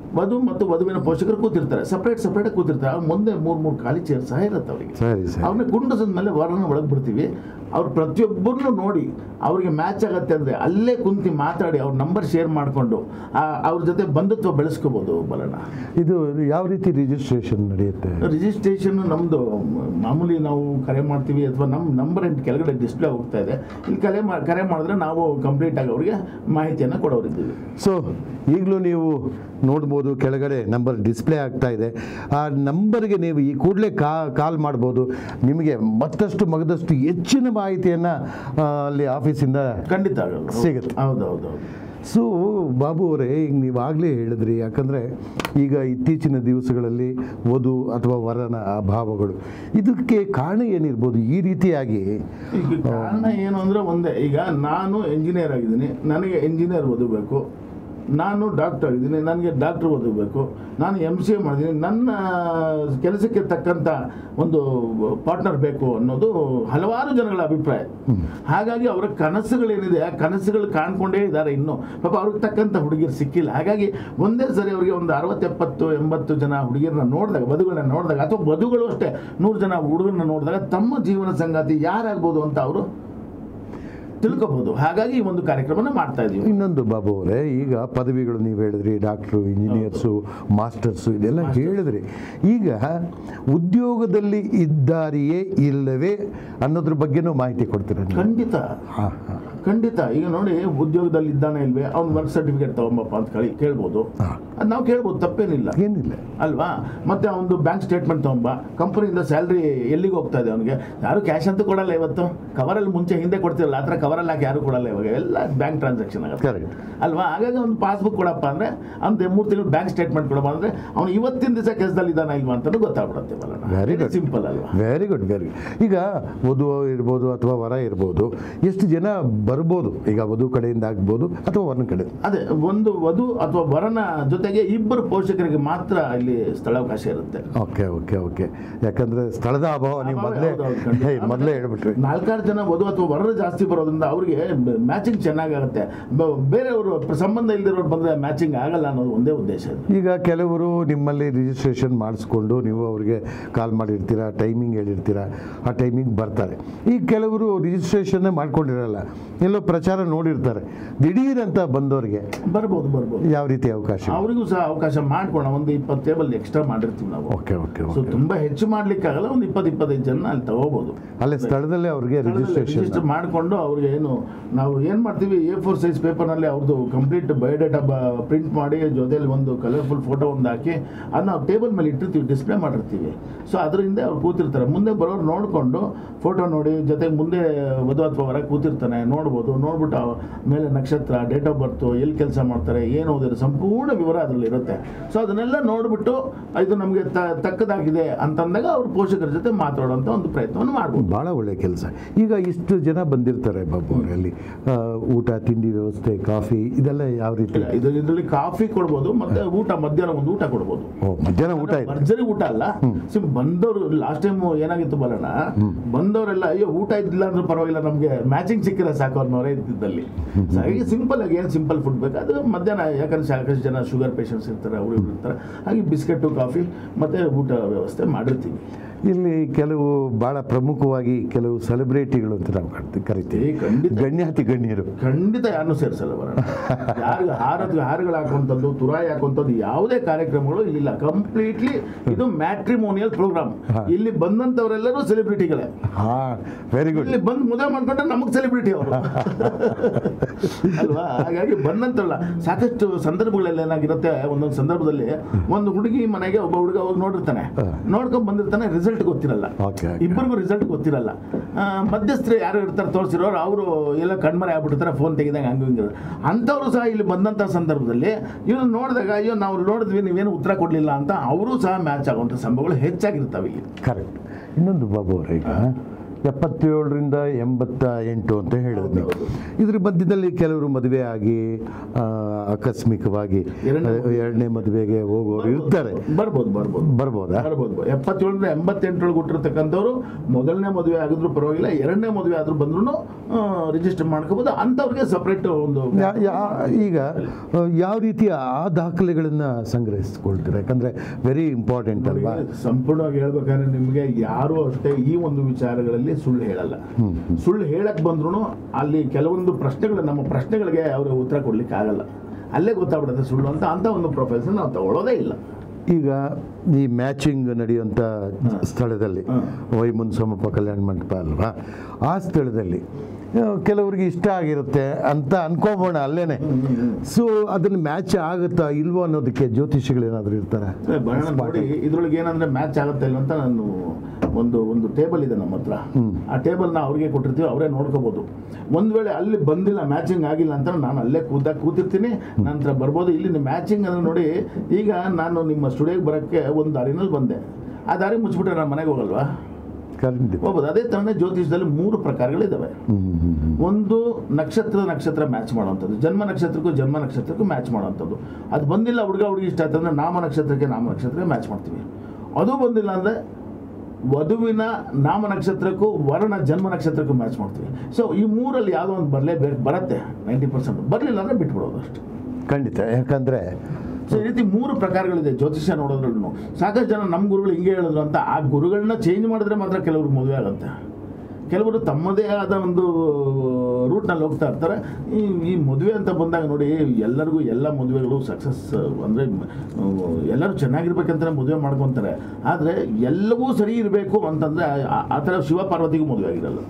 ವಧು ಮತ್ತು ವಧುವಿನ ಪೋಷಕರು ಕೂತಿರ್ತಾರೆ ಸಪ್ರೇಟ್ ಸಪ್ರೇಟ್ ಕೂತಿರ್ತಾರೆ ಅವ್ರ ಮುಂದೆ ಮೂರು ಮೂರು ಖಾಲಿ ಚೇರ್ ಸಹ ಇರುತ್ತೆ ಅವರಿಗೆ ಸರಿ ಸರಿ ಅವ್ರನ್ನ ಕುಂಡಸದ ಮೇಲೆ ವರನ ಒಳಗೆ ಬಿಡ್ತೀವಿ ಅವ್ರು ಪ್ರತಿಯೊಬ್ಬರನ್ನು ನೋಡಿ ಅವ್ರಿಗೆ ಮ್ಯಾಚ್ ಆಗತ್ತೆ ಅಂದರೆ ಅಲ್ಲೇ ಕುಂತು ಮಾತಾಡಿ ಅವ್ರ ನಂಬರ್ ಶೇರ್ ಮಾಡಿಕೊಂಡು ಅವ್ರ ಜೊತೆ ಬಂಧುತ್ವ ಬೆಳೆಸ್ಕೋಬೋದು ಬಲನ ಇದು ಯಾವ ರೀತಿ ರಿಜಿಸ್ಟ್ರೇಷನ್ ನಡೆಯುತ್ತೆ ರಿಜಿಸ್ಟ್ರೇಷನ್ ನಮ್ಮದು ಮಾಮೂಲಿ ನಾವು ಕರೆ ಮಾಡ್ತೀವಿ ಅಥವಾ ನಮ್ಮ ನಂಬರ್ ಎಂಟು ಕೆಳಗಡೆ ಡಿಸ್ಪ್ಲೇ ಹೋಗ್ತಾ ಇದೆ ಇಲ್ಲಿ ಕರೆ ಮಾ ಕರೆ ಮಾಡಿದ್ರೆ ನಾವು ಕಂಪ್ಲೀಟ್ ಆಗಿ ಅವರಿಗೆ ಮಾಹಿತಿಯನ್ನು ಕೊಡೋರಿದ್ದೀವಿ ಸೊ ಈಗಲೂ ನೀವು ನೋಡ್ಬೋದು ಕೆಳಗಡೆ ನಂಬರ್ ಡಿಸ್ಪ್ಲೇ ಆಗ್ತಾ ಇದೆ ಆ ನಂಬರ್ಗೆ ನೀವು ಈ ಕೂಡಲೇ ಕಾ ಕಾಲ್ ಮಾಡ್ಬೋದು ನಿಮಗೆ ಮತ್ತಷ್ಟು ಮಗದಷ್ಟು ಹೆಚ್ಚಿನ ಮಾಹಿತಿಯನ್ನು ಅಲ್ಲಿ ಆಫೀಸಿಂದ ಖಂಡಿತ ಆಗಲ್ಲ ಸಿಗುತ್ತೆ. ಹೌದು ಹೌದು ಹೌದು ಸೊ ಬಾಬು ಅವರೇ ಈಗ ನೀವಾಗಲೇ ಹೇಳಿದ್ರಿ ಯಾಕಂದರೆ ಈಗ ಇತ್ತೀಚಿನ ದಿವಸಗಳಲ್ಲಿ ವಧು ಅಥವಾ ವರನ ಅಭಾವಗಳು ಇದಕ್ಕೆ ಕಾರಣ ಏನಿರ್ಬೋದು ಈ ರೀತಿಯಾಗಿ ಈಗ ಕಾರಣ ಏನು ಅಂದ್ರೆ ಒಂದೇ ಈಗ ನಾನು ಎಂಜಿನಿಯರ್ ಆಗಿದ್ದೀನಿ ನನಗೆ ಎಂಜಿನಿಯರ್ ಓದಬೇಕು ನಾನು ಡಾಕ್ಟರ್ ಆಗಿದ್ದೀನಿ ನನಗೆ ಡಾಕ್ಟರ್ ಓದಬೇಕು ನಾನು ಎಮ್ ಸಿ ಎ ಮಾಡಿದ್ದೀನಿ ನನ್ನ ಕೆಲಸಕ್ಕೆ ತಕ್ಕಂಥ ಒಂದು ಪಾರ್ಟ್ನರ್ ಬೇಕು ಅನ್ನೋದು ಹಲವಾರು ಜನಗಳ ಅಭಿಪ್ರಾಯ ಹಾಗಾಗಿ ಅವರ ಕನಸುಗಳೇನಿದೆ ಆ ಕನಸುಗಳು ಕಾಣ್ಕೊಂಡೇ ಇದ್ದಾರೆ ಇನ್ನು ಪಾಪ ಅವ್ರಿಗೆ ತಕ್ಕಂಥ ಹುಡುಗಿರು ಸಿಕ್ಕಿಲ್ಲ ಹಾಗಾಗಿ ಒಂದೇ ಸರಿ ಅವರಿಗೆ ಒಂದು ಅರವತ್ತೆಪ್ಪತ್ತು ಎಂಬತ್ತು ಜನ ಹುಡುಗಿಯರನ್ನ ನೋಡಿದಾಗ ವಧುಗಳನ್ನ ನೋಡಿದಾಗ ಅಥವಾ ವಧುಗಳು ಅಷ್ಟೇ ನೂರು ಜನ ಹುಡುಗರನ್ನ ನೋಡಿದಾಗ ತಮ್ಮ ಜೀವನ ಸಂಗಾತಿ ಯಾರಾಗ್ಬೋದು ಅಂತ ಅವರು ತಿಳ್ಕೊಬಹುದು ಹಾಗಾಗಿ ಈ ಒಂದು ಕಾರ್ಯಕ್ರಮನ ಮಾಡ್ತಾ ಇದೀವಿ ಇನ್ನೊಂದು ಬಾಬು ಅವರೇ ಈಗ ಪದವಿಗಳು ನೀವು ಹೇಳಿದ್ರಿ ಡಾಕ್ಟ್ರು ಇಂಜಿನಿಯರ್ಸು ಮಾಸ್ಟರ್ಸು ಇದೆಲ್ಲ ಹೇಳಿದ್ರಿ ಈಗ ಉದ್ಯೋಗದಲ್ಲಿ ಇದ್ದಾರೆಯೇ ಇಲ್ಲವೇ ಅನ್ನೋದ್ರ ಬಗ್ಗೆನೂ ಮಾಹಿತಿ ಕೊಡ್ತೀರಾ ನೀವು ಖಂಡಿತ ಹಾಂ ಹಾಂ ಖಂಡಿತ ಈಗ ನೋಡಿ ಉದ್ಯೋಗದಲ್ಲಿ ಇದ್ದಾನೆ ಇಲ್ವೇ ಅವ್ನು ವರ್ಕ್ ಸರ್ಟಿಫಿಕೇಟ್ ತಗೊಂಬಪ್ಪ ಅಂತ ಕಳಿ ಕೇಳ್ಬೋದು ಹಾಂ ಅದು ನಾವು ಕೇಳ್ಬೋದು ತಪ್ಪೇನಿಲ್ಲ ಏನಿಲ್ಲ ಅಲ್ವಾ ಮತ್ತೆ ಅವನು ಬ್ಯಾಂಕ್ ಸ್ಟೇಟ್ಮೆಂಟ್ ತಗೊಂಬ ಕಂಪನಿಯಿಂದ ಸ್ಯಾಲ್ರಿ ಎಲ್ಲಿಗೆ ಹೋಗ್ತಾ ಇದೆ ಅವನಿಗೆ ಯಾರು ಕ್ಯಾಶ್ ಅಂತೂ ಕೊಡಲ್ಲ ಇವತ್ತು ಕವರಲ್ಲಿ ಮುಂಚೆ ಹಿಂದೆ ಕೊಡ್ತಿರಲ್ಲ ಆ ಥರ ಕವರಲ್ಲಿ ಹಾಕಿ ಯಾರು ಕೊಡಲ್ಲ ಇವಾಗ ಎಲ್ಲ ಬ್ಯಾಂಕ್ ಟ್ರಾನ್ಸಾಕ್ಷನ್ ಆಗುತ್ತೆ ಕರೆಕ್ಟ್ ಅಲ್ವಾ ಹಾಗಾಗಿ ಒಂದು ಪಾಸ್ಬುಕ್ ಕೊಡಪ್ಪ ಅಂದರೆ ಅಂತ ಮೂರು ತಿಂಗಳು ಬ್ಯಾಂಕ್ ಸ್ಟೇಟ್ಮೆಂಟ್ ಕೊಡಪ್ಪ ಅಂದರೆ ಅವ್ನು ಇವತ್ತಿನ ದಿವಸ ಕೆಲಸದಲ್ಲಿ ಇದ್ದಾನ ಇಲ್ವಾ ಅಂತ ಗೊತ್ತಾಗ್ಬಿಡುತ್ತೆ Very good. ಸಿಂಪಲ್ ಅಲ್ವಾ ವೆರಿ ಗುಡ್ ವೆರಿ ಗುಡ್ ಈಗ ವಧು ಇರ್ಬೋದು ಅಥವಾ ವರ ಇರ್ಬೋದು ಎಷ್ಟು ಜನ ಬರ್ಬೋದು ಈಗ ವಧು ಕಡೆಯಿಂದ ಆಗ್ಬೋದು ಅಥವಾ ವರನ ಕಡೆ ಅದೇ ಒಂದು ವಧು ಅಥವಾ ವರನ ಜೊತೆಗೆ ಇಬ್ಬರು ಪೋಷಕರಿಗೆ ಮಾತ್ರ ಇಲ್ಲಿ ಸ್ಥಳಾವಕಾಶ ಇರುತ್ತೆ ಓಕೆ ಓಕೆ ಓಕೆ ಯಾಕಂದ್ರೆ ಸ್ಥಳದ ಅಭಾವ ನೀವು ಅಭಾವ ಮೊದಲೇ ಹೌದು, ಹೌದು, ಖಂಡಿತ. ಹೇ, ಮೊದಲೇ ಹೇಳ್ಬಿಟ್ರಿ ನಾಲ್ಕಾರು ಜನ ವಧು ಅಥವಾ ವರರು ಜಾಸ್ತಿ ಬರೋದ್ರಿಂದ ಅವ್ರಿಗೆ ಮ್ಯಾಚಿಂಗ್ ಚೆನ್ನಾಗಾಗುತ್ತೆ ಬ- ಬೇರೆಯವರು ಸಂಬಂಧ ಇಲ್ದಿರೋರು ಬಂದರೆ ಮ್ಯಾಚಿಂಗ್ ಆಗಲ್ಲ ಅನ್ನೋದು ಒಂದೇ ಉದ್ದೇಶ ಇದು ಈಗ ಕೆಲವರು ನಿಮ್ಮಲ್ಲಿ ರಿಜಿಸ್ಟ್ರೇಷನ್ ಮಾಡಿಸ್ಕೊಂಡು ನೀವು ಅವ್ರಿಗೆ ಕಾಲ್ ಮಾಡಿರ್ತೀರಾ ಟೈಮಿಂಗ್ ಹೇಳಿರ್ತೀರಾ ಆ ಟೈಮಿಂಗ್ ಬರ್ತಾರೆ ಈಗ ಕೆಲವರು ರಿಜಿಸ್ಟ್ರೇಷನ್ನೇ ಮಾಡ್ಕೊಂಡಿರಲ್ಲ ಎಲ್ಲೋ ಪ್ರಚಾರ ನೋಡಿರ್ತಾರೆ ದಿಢೀರ್ ಅಂತ ಬಂದವರಿಗೆ ಬರ್ಬೋದು ಬರ್ಬೋದು ಯಾವ ರೀತಿ ಅವಕಾಶ ಅವರಿಗೂ ಸಹ ಅವಕಾಶ ಮಾಡ್ಕೊಳ ಒಂದು ಇಪ್ಪತ್ತು ಟೇಬಲ್ ಎಕ್ಸ್ಟ್ರಾ ಮಾಡಿರ್ತೀವಿ ನಾವು ಓಕೆ ಓಕೆ ಸೊ ಓಕೆ ತುಂಬಾ ಹೆಚ್ಚು ಮಾಡ್ಲಿಕ್ಕಾಗಲ್ಲ ಒಂದು ಇಪ್ಪತ್ತು ಇಪ್ಪತ್ತೈದು ಜನ ಅಲ್ಲಿ ತಗೋಬಹುದು ಅಲ್ಲೇ ಸ್ಥಳದಲ್ಲೇ ಅವ್ರಿಗೆ ರಿಜಿಸ್ಟ್ರೇಷನ್ ರಿಜಿಸ್ಟರ್ ಮಾಡಿಕೊಂಡು ಅವ್ರಿಗೆ ಏನು ನಾವು ಏನು ಮಾಡ್ತೀವಿ ಎ ಫೋರ್ ಸೈಜ್ ಪೇಪರ್ನಲ್ಲಿ ಅವ್ರದ್ದು ಕಂಪ್ಲೀಟ್ ಬಯೋಡೇಟಾ ಪ್ರಿಂಟ್ ಮಾಡಿ ಜೊತೆಲಿ ಒಂದು ಕಲರ್ಫುಲ್ ಫೋಟೋ ಒಂದು ಹಾಕಿ ಅದನ್ನ ನಾವು ಟೇಬಲ್ ಮೇಲೆ ಇಟ್ಟಿರ್ತೀವಿ ಡಿಸ್ಪ್ಲೇ ಮಾಡಿರ್ತೀವಿ ಸೊ ಅದರಿಂದ ಅವ್ರು ಕೂತಿರ್ತಾರೆ ಮುಂದೆ ಬರೋರು ನೋಡಿಕೊಂಡು ಫೋಟೋ ನೋಡಿ ಜೊತೆಗೆ ಮುಂದೆ ವಧು ಅಥವಾ ಹೊರ ಕೂತಿರ್ತಾನೆ ನೋಡ್ಬೋದು ನೋಡ್ಬಿಟ್ಟು ಆ ಮೇಲೆ ನಕ್ಷತ್ರ ಡೇಟ್ ಆಫ್ ಬರ್ತು ಎಲ್ಲಿ ಕೆಲಸ ಮಾಡ್ತಾರೆ ಏನು ಓದಿರೋ ಸಂಪೂರ್ಣ ವಿವರ ಅದರಲ್ಲಿ ಇರುತ್ತೆ ಸೊ ಅದನ್ನೆಲ್ಲ ನೋಡ್ಬಿಟ್ಟು ಇದು ನಮಗೆ ತಕ್ಕದಾಗಿದೆ ಅಂತಂದಾಗ ಅವ್ರ ಪೋಷಕರ ಜೊತೆ ಮಾತಾಡುವಂಥ ಒಂದು ಪ್ರಯತ್ನವನ್ನು ಮಾಡ್ಬೋದು ಭಾಳ ಒಳ್ಳೆ ಕೆಲಸ ಈಗ ಇಷ್ಟು ಜನ ಬಂದಿರ್ತಾರೆ ಬಾಬು ಅವರಲ್ಲಿ ಊಟ ತಿಂಡಿ ವ್ಯವಸ್ಥೆ ಕಾಫಿ ಇದೆಲ್ಲ ಯಾವ ರೀತಿ ಇಲ್ಲ, ಇದು ಇದರಲ್ಲಿ ಕಾಫಿ ಕೊಡ್ಬೋದು ಮತ್ತೆ ಊಟ ಮಧ್ಯಾಹ್ನ ಒಂದು ಊಟ ಕೊಡ್ಬೋದು ಓ ಮಧ್ಯಾಹ್ನ ಊಟ ಇದೆ ಭರ್ಜರಿ ಊಟ ಅಲ್ಲ ಸಿಮ್ ಬಂದವರು ಲಾಸ್ಟ್ ಟೈಮ್ ಏನಾಗಿತ್ತು ಬರೋಣ ಬಂದವರೆಲ್ಲ ಅಯ್ಯೋ ಊಟ ಇದ್ದಿಲ್ಲ ಅಂದ್ರೆ ಪರವಾಗಿಲ್ಲ ನಮಗೆ ಮ್ಯಾಚಿಂಗ್ ಸಿಕ್ಕಿದ್ರೆ ಸಾಕು ಅನ್ನೋರೇ ಇದ್ದಿದ್ದಲ್ಲಿ ಸೊ ಹಾಗೆ ಸಿಂಪಲ್ ಆಗಿ ಏನು ಸಿಂಪಲ್ ಫುಡ್ ಬೇಕು ಅದು ಮಧ್ಯಾಹ್ನ ಯಾಕಂದ್ರೆ ಸಾಕಷ್ಟು ಜನ ಶುಗರ್ ಪೇಷಂಟ್ಸ್ ಇರ್ತಾರೆ ಅವರು ಇವ್ರು ಇರ್ತಾರೆ ಹಾಗೆ ಬಿಸ್ಕೆಟು ಕಾಫಿ ಮತ್ತೆ ಊಟ ವ್ಯವಸ್ಥೆ ಮಾಡಿರ್ತೀವಿ ಇಲ್ಲಿ ಕೆಲವು ಬಹಳ ಪ್ರಮುಖವಾಗಿ ಕೆಲವು ಸೆಲೆಬ್ರಿಟಿಗಳು ಅಂತ ನಾವು ಕರ್ತಿ- ಕರಿತೀವಿ ಏ, ಖಂಡಿತ ಗಣ್ಯಾತಿ ಗಣ್ಯರು ಖಂಡಿತ ಯಾರನ್ನೂ ಸೇರಿಸಲ್ಲ ಬರೋಣ ಯಾರು ಹಾರದ ಹಾರಗಳು ಹಾಕುವಂಥದ್ದು ತುರಾಯಿ ಹಾಕುವಂಥದ್ದು ಯಾವುದೇ ಕಾರ್ಯಕ್ರಮಗಳು ಇಲ್ಲಿಲ್ಲ ಕಂಪ್ಲೀಟ್ಲಿ ಇದು ಮ್ಯಾಟ್ರಿಮೋನಿಯಲ್ ಪ್ರೋಗ್ರಾಮ್ ಇಲ್ಲಿ ಬಂದಂಥವರೆಲ್ಲರೂ ಸೆಲೆಬ್ರಿಟಿಗಳೇ ಹಾ ವೆರಿ ಗುಡ್ ಇಲ್ಲಿ ಬಂದು ಮದುವೆ ಮಾಡ್ಕೊಂಡ್ರೆ ನಮಗೆ ಸೆಲೆಬ್ರಿಟಿ ಅವರು ಅಲ್ವಾ ಹಾಗಾಗಿ ಬಂದಂತಲ್ಲ ಸಾಕಷ್ಟು ಸಂದರ್ಭಗಳಲ್ಲಿ ಏನಾಗಿರುತ್ತೆ ಒಂದೊಂದು ಸಂದರ್ಭದಲ್ಲಿ ಒಂದು ಹುಡುಗಿ ಮನೆಗೆ ಒಬ್ಬ ಹುಡುಗ ಹೋಗಿ ನೋಡಿರ್ತಾನೆ ನೋಡ್ಕೊಂಡ್ ಬಂದಿರ್ತಾನೆ ರಿಸಲ್ಟ್ ಗೊತ್ತಿರಲ್ಲ ಓಕೆ ಇಬ್ಬರಿಗೂ ರಿಸಲ್ಟ್ ಗೊತ್ತಿರಲ್ಲ ಆ, ಮಧ್ಯಸ್ಥರು ಯಾರು ಇರ್ತಾರೆ ತೋರಿಸಿರೋರು ಅವರು ಎಲ್ಲ ಕಣ್ಮರೆ ಆಗ್ಬಿಟ್ಟಿರ್ತಾರೆ ಫೋನ್ ತೆಗೆದಾಗ ಹಂಗೆ ಹಿಂಗೆ ಅಂಥವ್ರು ಸಹ ಇಲ್ಲಿ ಬಂದಂಥ ಸಂದರ್ಭದಲ್ಲಿ ಇವನು ನೋಡಿದಾಗ ಅಯ್ಯೋ ನಾವು ನೋಡಿದ್ವಿ ನೀವೇನು ಉತ್ತರ ಕೊಡಲಿಲ್ಲ ಅಂತ ಅವರು ಸಹ ಮ್ಯಾಚ್ ಆಗುವಂಥ ಸಂಭವಗಳು ಹೆಚ್ಚಾಗಿರ್ತವೆ ಇಲ್ಲಿ ಕರೆಕ್ಟ್ ಇನ್ನೊಂದು ಬಾಬು ಅವರೇ ಈಗ ಎಪ್ಪತ್ತೇಳರಿಂದ ಎಂಬತ್ತ ಎಂಟು ಅಂತ ಹೇಳಿದ್ರು ನೀವು ಹೌದು. ಇದ್ರ ಮಧ್ಯದಲ್ಲಿ ಕೆಲವರು ಮದುವೆ ಆಗಿ ಆ, ಆಕಸ್ಮಿಕವಾಗಿ ಎರಡನೇ ಆ, ಎರಡನೇ ಮದುವೆಗೆ ಹೋಗೋರು ಇರ್ತಾರೆ ಬರ್ಬೋದು ಬರ್ಬೋದು ಬರ್ಬೋದಾ ಬರ್ಬೋದು ಎಪ್ಪತ್ತೇಳರಿಂದ ಎಂಬತ್ತೆಂಟರೊಳಗೆ ಹುಟ್ಟಿರ್ತಕ್ಕಂಥವ್ರು ಮೊದಲನೇ ಮದುವೆ ಆಗಿದ್ರು ಪರವಾಗಿಲ್ಲ ಎರಡನೇ ಮದುವೆ ಆದ್ರೂ ಬಂದ್ರು ರಿಜಿಸ್ಟರ್ ಮಾಡ್ಕೋಬಹುದು ಅಂಥವ್ರಿಗೆ ಸಪ್ರೇಟ್ ಒಂದು ಯಾ- ಯಾ- ಈಗ ಆ, ಯಾವ ರೀತಿಯ ಆ ದಾಖಲೆಗಳನ್ನ ಸಂಗ್ರಹಿಸ್ಕೊಳ್ತೀರಾ ಯಾಕಂದ್ರೆ ವೆರಿ ಇಂಪಾರ್ಟೆಂಟ್ ಅಲ್ವಾ ಸಂಪೂರ್ಣವಾಗಿ ಹೇಳ್ಬೇಕಾದ್ರೆ ನಿಮಗೆ ಯಾರು ಅಷ್ಟೇ ಈ ಒಂದು ವಿಚಾರಗಳಲ್ಲಿ ಸುಳ್ಳು ಹೇಳಲ್ಲ ಸುಳ್ಳು ಹೇಳಕ್ ಬಂದ್ರು ಅಲ್ಲಿ ಕೆಲವೊಂದು ಪ್ರಶ್ನೆಗಳು ನಮ್ಮ ಪ್ರಶ್ನೆಗಳಿಗೆ ಅವರು ಉತ್ತರ ಕೊಡ್ಲಿಕ್ಕೆ ಆಗಲ್ಲ ಅಲ್ಲೇ ಗೊತ್ತಾಗ್ಬಿಡುತ್ತೆ ಸುಳ್ಳು ಅಂತ ಅಂತ ಒಂದು ಪ್ರೊಫೆಷನ್ ನಾವು ತಗೊಳ್ಳೋದೇ ಇಲ್ಲ ಈಗ ಈ ಮ್ಯಾಚಿಂಗ್ ನಡೆಯುವಂಥ ಸ್ಥಳದಲ್ಲಿ ಹ್ಮ್. ವೈಮುನ್ಸಮಪ್ಪ ಕಲ್ಯಾಣ ಮಂಟಪ ಅಲ್ವಾ ಆ ಸ್ಥಳದಲ್ಲಿ ಆ, ಕೆಲವ್ರಿಗೆ ಇಷ್ಟ ಆಗಿರುತ್ತೆ ಅಂತ ಅನ್ಕೋಬೋಣ ಅಲ್ಲೇನೆ ಸೊ ಅದನ್ನ ಮ್ಯಾಚ್ ಆಗುತ್ತಾ ಇಲ್ವೋ ಅನ್ನೋದಕ್ಕೆ ಜ್ಯೋತಿಷಿಗಳೇನಾದರೂ ಇರ್ತಾರೆ ಬರೋಣ ನೋಡಿ ಇದ್ರೊಳಗೆ ಏನಂದ್ರೆ ಮ್ಯಾಚ್ ಆಗುತ್ತೆ ಇಲ್ಲ ಅಂತ ನಾನು ಒಂದು ಒಂದು ಟೇಬಲ್ ಇದೆ ನಮ್ಮ ಹತ್ರ ಆ ಟೇಬಲ್ನ ಅವ್ರಿಗೆ ಕೊಟ್ಟಿರ್ತೀವಿ ಅವರೇ ನೋಡ್ಕೋಬಹುದು ಒಂದ್ ವೇಳೆ ಅಲ್ಲಿ ಬಂದಿಲ್ಲ ಮ್ಯಾಚಿಂಗ್ ಆಗಿಲ್ಲ ಅಂತ ನಾನು ಅಲ್ಲೇ ಕೂತಾಗ ಕೂತಿರ್ತೀನಿ ನಂತರ ಬರ್ಬೋದು ಇಲ್ಲಿ ಮ್ಯಾಚಿಂಗ್ ಅಂದ್ರೆ ನೋಡಿ ಈಗ ನಾನು ನಿಮ್ಮ ಸ್ಟುಡಿಯೋಗೆ ಬರೋಕ್ಕೆ ಒಂದು ದಾರಿನಲ್ಲಿ ಬಂದೆ ಆ ದಾರಿ ಮುಚ್ಚಿಬಿಟ್ರೆ ನಾನು ಮನೆಗೆ ಹೋಗಲ್ವಾ ಖಂಡಿತ ಹೋಗ್ಬೋದು ಅದೇ ಥರನೇ ಜ್ಯೋತಿಷದಲ್ಲಿ ಮೂರು ಪ್ರಕಾರಗಳಿದ್ದಾವೆ ಹ್ಮ್, ಹ್ಮ್, ಹ್ಮ್. ಒಂದು ನಕ್ಷತ್ರ ನಕ್ಷತ್ರ ಮ್ಯಾಚ್ ಮಾಡುವಂಥದ್ದು ಜನ್ಮ ನಕ್ಷತ್ರಕ್ಕೂ ಜನ್ಮ ನಕ್ಷತ್ರಕ್ಕೂ ಮ್ಯಾಚ್ ಮಾಡುವಂಥದ್ದು ಅದು ಬಂದಿಲ್ಲ ಹುಡುಗ ಹುಡುಗಿ ಇಷ್ಟ ಆಯ್ತು ಅಂದ್ರೆ ನಾಮ ನಕ್ಷತ್ರಕ್ಕೆ ನಾಮ ನಕ್ಷತ್ರಕ್ಕೆ ಮ್ಯಾಚ್ ಮಾಡ್ತೀವಿ ಅದು ಬಂದಿಲ್ಲ ಅಂದರೆ ವಧುವಿನ ನಾಮ ನಕ್ಷತ್ರಕ್ಕೂ ವರನ ಜನ್ಮ ನಕ್ಷತ್ರಕ್ಕೂ ಮ್ಯಾಚ್ ಮಾಡ್ತೀವಿ ಸೊ ಈ ಮೂರಲ್ಲಿ ಯಾವುದೋ ಒಂದು ಬರಲೇಬೇಕು ಬರುತ್ತೆ ನೈಂಟಿ ಪರ್ಸೆಂಟ್ ಬರಲಿಲ್ಲ ಅಂದರೆ ಬಿಟ್ಬಿಡೋದು ಅಷ್ಟೇ ಖಂಡಿತ ಯಾಕಂದ್ರೆ ಸೊ ಈ ರೀತಿ ಮೂರು ಪ್ರಕಾರಗಳಿದೆ ಜ್ಯೋತಿಷ್ಯ ನೋಡೋದ್ರಲ್ಲೂ ಸಾಕಷ್ಟು ಜನ ನಮ್ಮ ಗುರುಗಳು ಹಿಂಗೆ ಹೇಳಿದ್ರು ಅಂತ ಆ ಗುರುಗಳನ್ನ ಚೇಂಜ್ ಮಾಡಿದ್ರೆ ಮಾತ್ರ ಕೆಲವ್ರಿಗೆ ಮದುವೆ ಆಗುತ್ತೆ ಕೆಲವರು ತಮ್ಮದೇ ಆದ ಒಂದು ರೂಟ್ನಲ್ಲಿ ಹೋಗ್ತಾ ಇರ್ತಾರೆ ಈ ಈ ಮದುವೆ ಅಂತ ಬಂದಾಗ ನೋಡಿ ಎಲ್ಲರಿಗೂ ಎಲ್ಲ ಮದುವೆಗಳು ಸಕ್ಸಸ್ ಅಂದರೆ ಎಲ್ಲರೂ ಚೆನ್ನಾಗಿರ್ಬೇಕಂತ ಮದುವೆ ಮಾಡ್ಕೊತಾರೆ ಆದರೆ ಎಲ್ಲವೂ ಸರಿ ಇರಬೇಕು ಅಂತಂದರೆ ಆ- ಆ ಥರ ಶಿವ ಪಾರ್ವತಿಗೂ ಮದುವೆ ಆಗಿರಲ್ಲ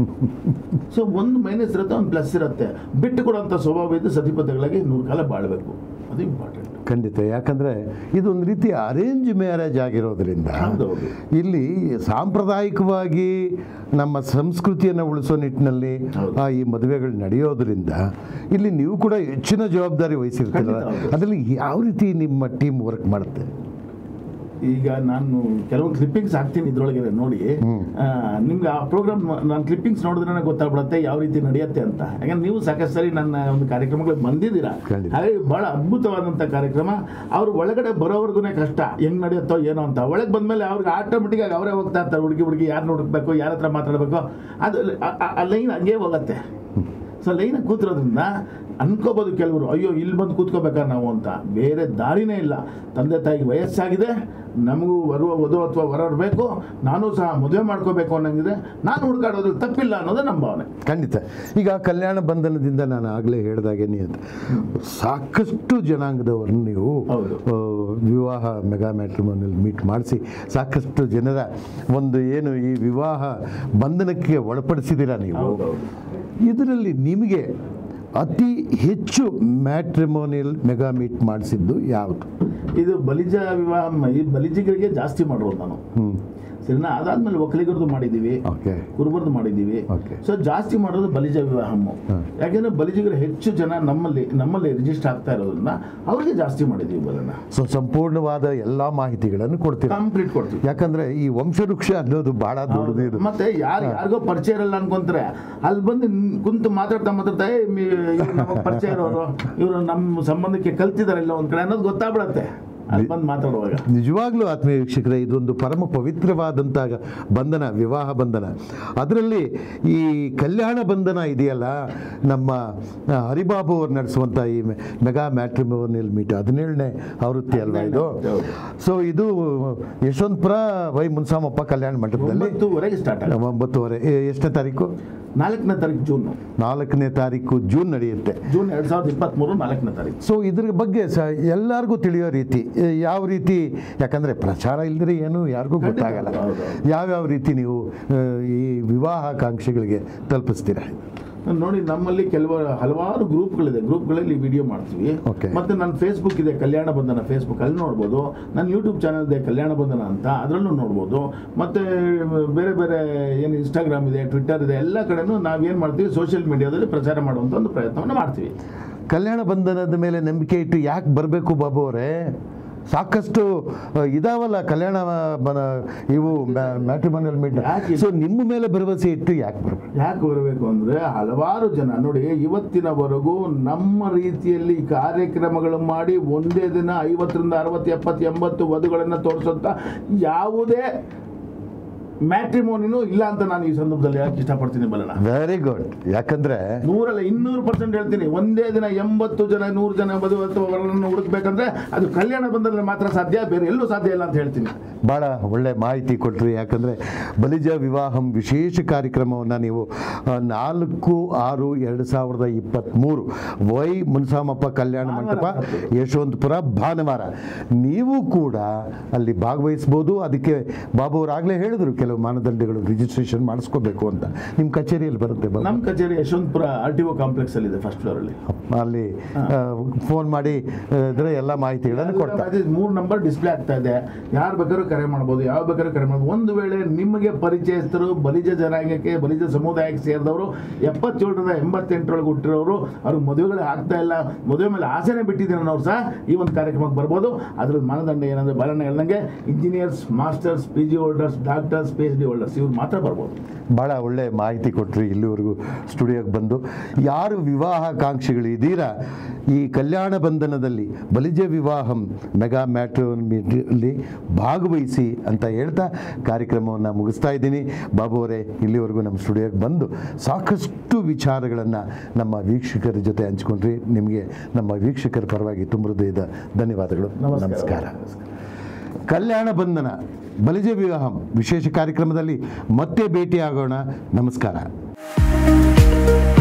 ಸೊ ಒಂದು ಮೈನಸ್ ಇರುತ್ತೆ ಒಂದು ಪ್ಲಸ್ ಇರುತ್ತೆ ಬಿಟ್ಟು ಕೊಡುವಂಥ ಸ್ವಭಾವ ಇದ್ದು ಸತಿಪತಿಗಳಾಗಿ ನೂರು ಕಾಲ ಬಾಳಬೇಕು ಅದು ಇಂಪಾರ್ಟೆಂಟ್ ಖಂಡಿತ ಯಾಕಂದ್ರೆ ಇದೊಂದು ರೀತಿ ಅರೇಂಜ್ ಮ್ಯಾರೇಜ್ ಆಗಿರೋದ್ರಿಂದ ಹೌದೌದು. ಇಲ್ಲಿ ಸಾಂಪ್ರದಾಯಿಕವಾಗಿ ನಮ್ಮ ಸಂಸ್ಕೃತಿಯನ್ನು ಉಳಿಸೋ ನಿಟ್ಟಿನಲ್ಲಿ ಹೌದು. ಆ ಈ ಮದುವೆಗಳು ನಡೆಯೋದ್ರಿಂದ ಇಲ್ಲಿ ನೀವು ಕೂಡ ಹೆಚ್ಚಿನ ಜವಾಬ್ದಾರಿ ವಹಿಸಿರ್ತೀರ ಖಂಡಿತ ಹೌದು. ಅದರಲ್ಲಿ ಯಾವ ರೀತಿ ನಿಮ್ಮ ಟೀಮ್ ವರ್ಕ್ ಮಾಡುತ್ತೆ ಈಗ ನಾನು ಕೆಲವೊಂದು ಕ್ಲಿಪ್ಪಿಂಗ್ಸ್ ಹಾಕ್ತೀನಿ ಇದ್ರೊಳಗೆ ನೋಡಿ ಆ, ನಿಮ್ಗೆ ಆ ಪ್ರೋಗ್ರಾಮ್ ನಾನು ಕ್ಲಿಪ್ಪಿಂಗ್ಸ್ ನೋಡಿದ್ರೆ ನನಗೆ ಗೊತ್ತಾಗ್ಬಿಡುತ್ತೆ ಯಾವ ರೀತಿ ನಡೆಯುತ್ತೆ ಅಂತ ಯಾಕಂದ್ರೆ ನೀವು ಸಾಕಷ್ಟು ಸರಿ ನನ್ನ ಒಂದು ಕಾರ್ಯಕ್ರಮಗಳಿಗೆ ಬಂದಿದ್ದೀರಾ ಖಂಡಿತ. ಹಾಗಾಗಿ ಬಹಳ ಅದ್ಭುತವಾದಂಥ ಕಾರ್ಯಕ್ರಮ ಅವ್ರು ಒಳಗಡೆ ಬರೋವರೆಗೂ ಕಷ್ಟ ಹೆಂಗ್ ನಡೆಯುತ್ತೋ ಏನೋ ಅಂತ ಒಳಗೆ ಬಂದ್ಮೇಲೆ ಅವ್ರಿಗೆ ಆಟೋಮೆಟಿಕ್ ಆಗಿ ಅವರೇ ಹೋಗ್ತಾ ಇರ್ತಾರೆ ಹುಡುಗಿ ಹುಡುಗಿ ಯಾರು ಹುಡುಕ್ಬೇಕು ಯಾರ ಹತ್ರ ಮಾತಾಡಬೇಕು ಅದು ಆ- ಆ- ಆ ಲೈನ್ ಹಂಗೆ ಹೋಗುತ್ತೆ ಸೊ ಲೈನಾಗಿ ಕೂತಿರೋದ್ರಿಂದ ಅನ್ಕೋಬೋದು ಕೆಲವರು ಅಯ್ಯೋ ಇಲ್ಲಿ ಬಂದು ಕೂತ್ಕೋಬೇಕಾ ನಾವು ಅಂತ ಬೇರೆ ದಾರಿನೇ ಇಲ್ಲ ತಂದೆ ತಾಯಿಗೆ ವಯಸ್ಸಾಗಿದೆ ನಮಗೂ ಬರುವ ವಧು ಅಥವಾ ವರರು ಬೇಕು ನಾನು ಸಹ ಮದುವೆ ಮಾಡ್ಕೋಬೇಕು ಅನ್ನಂಗಿದೆ ನಾನು ಹುಡುಕಾಡೋದ್ರಲ್ಲಿ ತಪ್ಪಿಲ್ಲ ಅನ್ನೋದು ನಮ್ಮ ಭಾವನೆ ಖಂಡಿತ ಈಗ ಕಲ್ಯಾಣ ಬಂಧನದಿಂದ ನಾನು ಆಗಲೇ ಹೇಳ್ದಾಗೆ ನೀವು ಸಾಕಷ್ಟು ಜನಾಂಗದವ್ರನ್ನ ನೀವು ಹೌದು. ಆ, ವಿವಾಹ ಮೆಗಾ ಮ್ಯಾಟ್ರಿಮೋನಿಯಲ್ಲಿ ಮೀಟ್ ಮಾಡಿಸಿ ಸಾಕಷ್ಟು ಜನರ ಒಂದು ಏನು ಈ ವಿವಾಹ ಬಂಧನಕ್ಕೆ ಒಳಪಡಿಸಿದ್ದೀರಾ ನೀವು ಹೌದೌದು. ಇದರಲ್ಲಿ ನಿಮಗೆ ಅತಿ ಹೆಚ್ಚು ಮ್ಯಾಟ್ರಿಮೋನಿಯಲ್ ಮೆಗಾ ಮೀಟ್ ಮಾಡಿಸಿದ್ದು ಯಾವುದು ಇದು ಬಲಿಜ ವಿವಾಹ ಮ- ಈ ಬಲಿಜಿಗರಿಗೆ ಜಾಸ್ತಿ ಮಾಡಿರೋದು ನಾನು ಹ್ಞೂ ಸರಿನಾ ಅದಾದ್ಮೇಲೆ ಒಕ್ಕಲಿಗರದು ಮಾಡಿದ್ದೀವಿ ಓಕೆ ಕುರುಬರದು ಮಾಡಿದ್ದೀವಿ Okay. ಸೊ ಜಾಸ್ತಿ ಮಾಡೋದು ಬಲಿಜ ವಿವಾಹಮ್ಮು ಹಾಂ. ಯಾಕೆಂದ್ರೆ ಬಲಿಜಿಗರು ಹೆಚ್ಚು ಜನ ನಮ್ಮಲ್ಲಿ ನಮ್ಮಲ್ಲಿ ರಿಜಿಸ್ಟರ್ ಆಗ್ತಾ ಇರೋದ್ರಿಂದ ಅವ್ರಿಗೆ ಜಾಸ್ತಿ ಮಾಡಿದ್ದೀವಿ ಬಲನ ಸೊ ಸಂಪೂರ್ಣವಾದ ಎಲ್ಲ ಮಾಹಿತಿಗಳನ್ನು ಕೊಡ್ತೀರಾ ಕಂಪ್ಲೀಟ್ ಕೊಡ್ತೀವಿ ಯಾಕಂದ್ರೆ ಈ ವಂಶವೃಕ್ಷ ಅನ್ನೋದು ಬಹಳ ದೊಡ್ಡದಿದೆ ಮತ್ತೆ ಯಾರು ಯಾರಿಗೋ ಪರಿಚಯ ಇರಲ್ಲ ಅನ್ಕೊಂತಾರೆ ಅಲ್ಲಿ ಬಂದು ನ್- ಕುಂತು ಮಾತಾಡ್ತಾ ಮಾತಾಡ್ತಾ "ಏ, ಮಿ- ಇವ್ರು ನಮಗ್ ಪರಿಚಯ ಇರೋರು ಇವರು ನಮ್ಮ ಸಂಬಂಧಕ್ಕೆ ಕಲ್ತಿದಾರೆ ಇಲ್ಲ ಒಂದ್ ಕಡೆ ಅನ್ನೋದು ಗೊತ್ತಾಗ್ಬಿಡತ್ತೆ ಅಲ್ಲಿ ಬಂದು ಮಾತಾಡುವಾಗ ನಿಜವಾಗ್ಲೂ ಆತ್ಮೀಯ ವೀಕ್ಷಕರೇ ಇದೊಂದು ಪರಮ ಪವಿತ್ರವಾದಂಥ ಬಂಧನ ವಿವಾಹ ಬಂಧನ ಅದರಲ್ಲಿ ಈ ಕಲ್ಯಾಣ ಬಂಧನ ಇದೆಯಲ್ಲ ನಮ್ಮ ಆ, ಹರಿಬಾಬು ಅವರು ನಡೆಸುವಂಥ ಈ ಮೆ- ಮೆಗಾ ಮ್ಯಾಟ್ರಿಮೋನಿಯಲ್ ಮೀಟ್ ಹದಿನೇಳನೇ ಆವೃತ್ತಿ ಅಲ್ವಾ ಇದು ಹೌದು. ಸೊ ಇದು ಯಶವಂತಪುರ ವೈ ಮುನ್ಸಾಮಪ್ಪ ಕಲ್ಯಾಣ ಮಂಟಪದಲ್ಲಿ ಒಂಬತ್ತುವರೆಗೆ ಸ್ಟಾರ್ಟ್ ಆಗುತ್ತೆ ಒಂಬತ್ತುವರೆ ಎ- ಎಷ್ಟನೇ ತಾರೀಕು ನಾಲ್ಕನೇ ತಾರೀಕು ಜೂನ್ ನಾಲ್ಕನೇ ತಾರೀಕು ಜೂನ್ ನಡೆಯುತ್ತೆ ಜೂನ್ ಎರಡ್ ಸಾವಿರದ ಇಪ್ಪತ್ಮೂರು ನಾಲ್ಕನೇ ತಾರೀಕು ಸೊ ಇದ್ರ ಬಗ್ಗೆ ಸ ಎಲ್ಲರಿಗೂ ತಿಳಿಯೋ ರೀತಿ ಎ, ಯಾವ ರೀತಿ ಯಾಕಂದರೆ ಪ್ರಚಾರ ಇಲ್ದಿರೆ ಏನು ಯಾರಿಗೂ ಖಂಡಿತ, ಗೊತ್ತಾಗಲ್ಲ ಹೌದು, ಯಾವ್ಯಾವ ರೀತಿ ನೀವು ಆ, ಈ ವಿವಾಹಾಕಾಂಕ್ಷಿಗಳಿಗೆ ತಲುಪಿಸ್ತೀರಾ ನೋಡಿ ನಮ್ಮಲ್ಲಿ ಕೆಲವರು ಹಲವಾರು ಗ್ರೂಪ್ಗಳಿದೆ ಗ್ರೂಪ್ಗಳಲ್ಲಿ ವಿಡಿಯೋ ಮಾಡ್ತೀವಿ Okay. ಮತ್ತೆ ನನ್ನ ಫೇಸ್ಬುಕ್ ಇದೆ ಕಲ್ಯಾಣ ಬಂಧನ ಫೇಸ್ಬುಕ್ ಅಲ್ಲಿ ನೋಡ್ಬೋದು ನನ್ನ ಯೂಟ್ಯೂಬ್ ಚಾನಲ್ ಇದೆ ಕಲ್ಯಾಣ ಬಂಧನ ಅಂತ ಅದರಲ್ಲೂ ನೋಡ್ಬೋದು ಮತ್ತೆ ಬೇರೆ ಬೇರೆ ಏನು ಇನ್ಸ್ಟಾಗ್ರಾಮ್ ಇದೆ ಟ್ವಿಟ್ಟರ್ ಇದೆ ಎಲ್ಲ ಕಡೆನೂ ನಾವೇನು ಮಾಡ್ತೀವಿ ಸೋಷಿಯಲ್ ಮೀಡಿಯಾದಲ್ಲಿ ಪ್ರಚಾರ ಮಾಡುವಂಥ ಒಂದು ಪ್ರಯತ್ನವನ್ನು ಮಾಡ್ತೀವಿ ಕಲ್ಯಾಣ ಬಂಧನದ ಮೇಲೆ ನಂಬಿಕೆ ಇಟ್ಟು ಯಾಕೆ ಬರಬೇಕು ಬಾಬು ಅವರೇ ಸಾಕಷ್ಟು ಆ, ಇದಾವಲ್ಲ ಕಲ್ಯಾಣ ಬನ ಇವು ಮ್ಯಾಟ್ರಿಮೋನಿಯಲ್ ಮೀಟ್ ಯಾಕೆ? ಸೊ ನಿಮ್ಮ ಮೇಲೆ ಭರವಸೆ ಇಟ್ಟು ಯಾಕೆ ಬರಬೇಕು ಯಾಕೆ ಬರಬೇಕು ಅಂದರೆ ಹಲವಾರು ಜನ ನೋಡಿ ಇವತ್ತಿನವರೆಗೂ ನಮ್ಮ ರೀತಿಯಲ್ಲಿ ಕಾರ್ಯಕ್ರಮಗಳು ಮಾಡಿ ಒಂದೇ ದಿನ ಐವತ್ತರಿಂದ ಅರವತ್ತು ಎಪ್ಪತ್ತು ಎಂಬತ್ತು ವಧುಗಳನ್ನು ತೋರಿಸೋಂಥ ಯಾವುದೇ ಮ್ಯಾಟ್ರಿಮೋನಿನೂ ಇಲ್ಲ ಅಂತ ನಾನು ಈ ಸಂದರ್ಭದಲ್ಲಿ ಹೇಳಕ್ಕೆ ಇಷ್ಟಪಡ್ತೀನಿ ಬಲ್ಲಣ ವೆರಿ ಗುಡ್ ಯಾಕಂದ್ರೆ ನೂರಲ್ಲ ಇನ್ನೂರು ಪರ್ಸೆಂಟ್ ಹೇಳ್ತೀನಿ ಒಂದೇ ದಿನ ಎಂಬತ್ತು ಜನ ನೂರು ಜನ ಮದುವೆ ಅಥವಾ ವರನನ್ನು ಹುಡುಕ್ಬೇಕಂದ್ರೆ ಅದು ಕಲ್ಯಾಣ ಬಂದಲ್ಲಿ ಮಾತ್ರ ಸಾಧ್ಯ ಬೇರೆ ಎಲ್ಲೂ ಸಾಧ್ಯ ಇಲ್ಲ ಅಂತ ಹೇಳ್ತೀನಿ ಭಾಳ ಒಳ್ಳೆ ಮಾಹಿತಿ ಕೊಟ್ರಿ ಯಾಕಂದರೆ ಬಲಿಜ ವಿವಾಹಂ ವಿಶೇಷ ಕಾರ್ಯಕ್ರಮವನ್ನು ನೀವು ಆ, ನಾಲ್ಕು ಆರು ಎರಡು ಸಾವಿರದ ಇಪ್ಪತ್ತ್ಮೂರು ವೈ ಮುನ್ಸಾಮಪ್ಪ ಕಲ್ಯಾಣ ಮಂಟಪ ಯಶವಂತಪುರ ಭಾನುವಾರ ನೀವು ಕೂಡ ಅಲ್ಲಿ ಭಾಗವಹಿಸ್ಬೋದು ಅದಕ್ಕೆ ಬಾಬು ಅವರಾಗಲೇ ಹೇಳಿದ್ರು ಕೆಲವು ಮಾನದಂಡಗಳು ರಿಜಿಸ್ಟ್ರೇಷನ್ ಮಾಡಿಸ್ಕೋಬೇಕು ಅಂತ ನಿಮ್ಮ ಕಚೇರಿಯಲ್ಲಿ ಬರುತ್ತೆ ಬಾಬು ನಮ್ಮ ಕಚೇರಿ Yeshwanthpur R T O complex ಅಲ್ಲಿ ಇದೆ ಫಸ್ಟ್ ಫ್ಲೋರ್ ಅಲ್ಲಿ ಅಲ್ಲಿ ಫೋನ್ ಮಾಡಿ ಆ, ಇದ್ರೆ ಎಲ್ಲ ಮಾಹಿತಿಗಳನ್ನು ಕೊಡ್ತಾರೆ ಮೂರು ನಂಬರ್ ಡಿಸ್ಪ್ಲೇ ಆಗ್ತಾ ಇದೆ ಯಾರು ಬೇಕಾದ್ರೂ ಕರೆ ಮಾಡ್ಬೋದು ಯಾವ ಬೇಕಾದ್ರೂ ಕರೆ ಮಾಡ್ಬೋದು ಒಂದು ವೇಳೆ ನಿಮಗೆ ಪರಿಚಯಸ್ಥರು ಬಲಿಜ ಜನಾಂಗಕ್ಕೆ ಬಲಿಜ ಸಮುದಾಯಕ್ಕೆ ಸೇರಿದವರು ಎಪ್ಪತ್ತೇಳರಿಂದ ಎಂಬತ್ತೆಂಟರೊಳಗೆ ಹುಟ್ಟಿರೋರು ಅವ್ರಿಗೆ ಮದುವೆಗಳು ಆಗ್ತಾ ಇಲ್ಲ ಮದುವೆ ಮೇಲೆ ಆಸೆನೇ ಬಿಟ್ಟಿದ್ದೀನಿ ಅನ್ನೋರು ಸಹ ಈ ಒಂದು ಕಾರ್ಯಕ್ರಮಕ್ಕೆ ಬರ್ಬೋದು ಅದ್ರ ಮಾನದಂಡ ಏನಂದ್ರೆ ಬಾಲಣ್ಣ ಹೇಳ್ದಂಗೆ engineers masters P G holders doctors P H D holders ಇವ್ರು ಮಾತ್ರ ಬರ್ಬೋದು ಭಾಳ ಒಳ್ಳೆ ಮಾಹಿತಿ ಕೊಟ್ರಿ ಇಲ್ಲಿವರೆಗೂ ಸ್ಟುಡಿಯೋಗೆ ಬಂದು ಯಾರು ವಿವಾಹಾಕಾಂಕ್ಷಿಗಳು ಇದ್ದೀರಾ ಈ ಕಲ್ಯಾಣ ಬಂಧನದಲ್ಲಿ ಬಲಿಜ ವಿವಾಹಂ ಮೆಗಾ ಮ್ಯಾಟ್ರಿಯಲ್ಲಿ ಭಾಗವಹಿಸಿ ಅಂತ ಹೇಳ್ತಾ ಕಾರ್ಯಕ್ರಮವನ್ನು ಮುಗಿಸ್ತಾ ಇದ್ದೀನಿ ಬಾಬು ಅವರೇ ಇಲ್ಲಿವರೆಗೂ ನಮ್ಮ ಸ್ಟುಡಿಯೋಗೆ ಬಂದು ಸಾಕಷ್ಟು ವಿಚಾರಗಳನ್ನು ನಮ್ಮ ವೀಕ್ಷಕರ ಜೊತೆ ಹಂಚ್ಕೊಂಡ್ರಿ ನಿಮಗೆ ನಮ್ಮ ವೀಕ್ಷಕರ ಪರವಾಗಿ ತುಂಬ ಹೃದಯದ ಧನ್ಯವಾದಗಳು ನಮಸ್ಕಾರ ಕಲ್ಯಾಣ ಬಂಧನ ಬಲಿಜ ವಿವಾಹಂ ವಿಶೇಷ ಕಾರ್ಯಕ್ರಮದಲ್ಲಿ ಮತ್ತೆ ಭೇಟಿಯಾಗೋಣ ನಮಸ್ಕಾರ